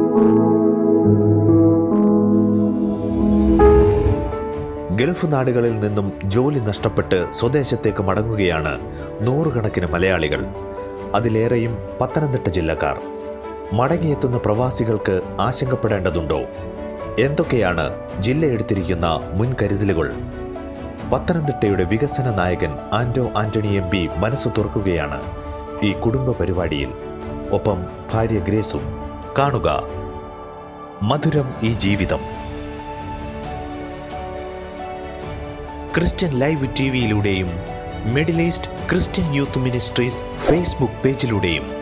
Gulf നാടുകളിൽ നിന്നും ജോലി നഷ്ടപ്പെട്ട് സ്വദേശത്തേക്ക് മടങ്ങുകയാണ് നൂറുകണക്കിന് മലയാളികൾ അതിലേറെയും പത്തനംതിട്ട ജില്ലക്കാർ മടങ്ങിയെത്തുന്ന പ്രവാസികൾക്ക് ആശങ്കപ്പെടേണ്ടതുണ്ടോ എന്തൊക്കെയാണ് ജില്ല എടുത്തിരിക്കുന്ന മുൻകരുതലുകൾ പത്തനംതിട്ടയുടെ വികസന നായകൻ ആന്റോ ആന്റണി എം പി മനസ്സ് തുറക്കുകയാണ് ഈ കുടുംബ പരിപാടിയിൽ ഒപ്പം ഭാര്യ ഗ്രേസും കാണുക മധുരം ഈ ജീവിതം ക്രിസ്ത്യൻ ലൈവ് ടി വിയിലൂടെയും Middle East Christian youth ministries Facebook പേജിലൂടെയും